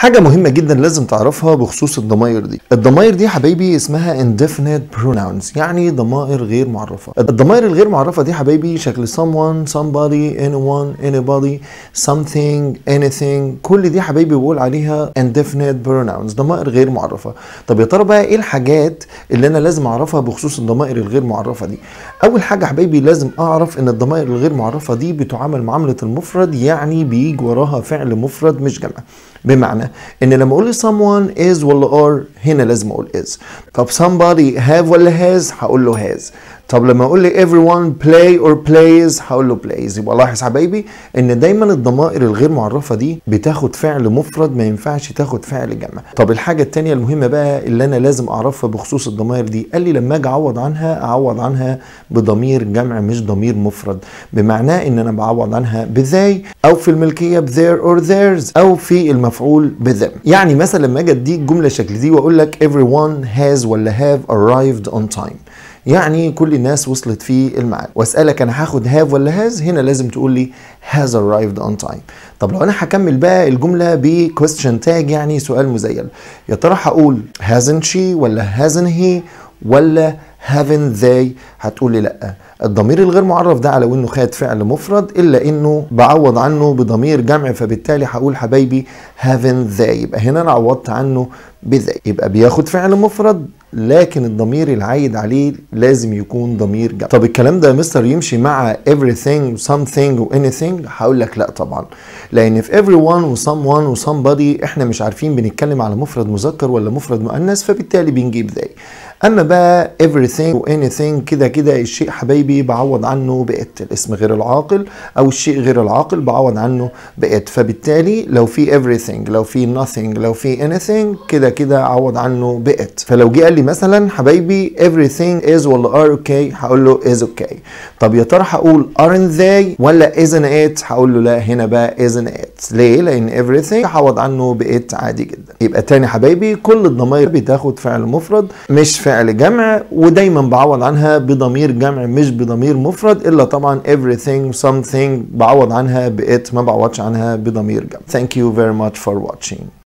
حاجة مهمة جدا لازم تعرفها بخصوص الضمائر دي الضمائر دي حبايبي اسمها indefinite pronouns يعني ضمائر غير معرفة الضمائر الغير معرفة دي حبايبي شكل someone somebody anyone anybody something anything كل دي حبايبي بقول عليها indefinite pronouns ضمائر غير معرفة طب يا ترى بقى ايه الحاجات اللي انا لازم اعرفها بخصوص الضمائر الغير معرفة دي اول حاجة حبايبي لازم اعرف ان الضمائر الغير معرفة دي بتعامل معاملة المفرد يعني بيجي وراها فعل مفرد مش جمع بمعنى ان لما اقول someone is ولا are هنا لازم اقول is طب somebody have ولا has هقول له has طب لما اقول لي everyone play or plays هقول له plays يبقى لاحظ حبايبي ان دايما الضمائر الغير معرفه دي بتاخد فعل مفرد ما ينفعش تاخد فعل جمع طب الحاجه الثانيه المهمه بقى اللي انا لازم اعرفها بخصوص الضمائر دي قال لي لما اجي اعوض عنها اعوض عنها بضمير جمع مش ضمير مفرد بمعناه ان انا بعوض عنها بذاي او في الملكيه بذير or theirs او في المفعول بذم يعني مثلا لما اجي اديك جمله شكل دي واقول لك everyone has ولا have arrived on time يعني كل الناس وصلت في الميعاد واسالك انا هاخد هاف ولا هاز هنا لازم تقول لي has arrived on time طب لو انا هكمل بقى الجمله ب question tag يعني سؤال مزيل يا ترى هقول hasn't she ولا hasn't he ولا haven't they هتقول لي لا الضمير الغير معرف ده على انه خد فعل مفرد الا انه بعوض عنه بضمير جمع فبالتالي هقول حبايبي haven't they يبقى هنا انا عوضت عنه بذا يبقى بياخد فعل مفرد لكن الضمير العايد عليه لازم يكون ضمير جمع طب الكلام ده يا مستر يمشي مع everything something و anything هقول لك لا طبعا لان في everyone و someone و somebody احنا مش عارفين بنتكلم على مفرد مذكر ولا مفرد مؤنث فبالتالي بنجيب they اما بقى everything و anything كده كده الشيء حبايبي بعوض عنه بقت الاسم غير العاقل او الشيء غير العاقل بعوض عنه بقت فبالتالي لو في everything لو في nothing لو في anything كده كده اعوض عنه بقت فلو جه قال لي مثلا حبايبي everything is ولا are okay هقول له is okay طب يا ترى هقول aren't they ولا isn't it هقول له لا هنا بقى isn't it ليه لان everything هعوض عنه بقت عادي جدا يبقى تاني حبايبي كل الضمائر بتاخد فعل مفرد مش فعل جمع ودايما بعوض عنها بضمير جمع مش بضمير مفرد الا طبعا everything something بعوض عنها بقت ما بعوضش عنها بضمير جمع thank you very much for watching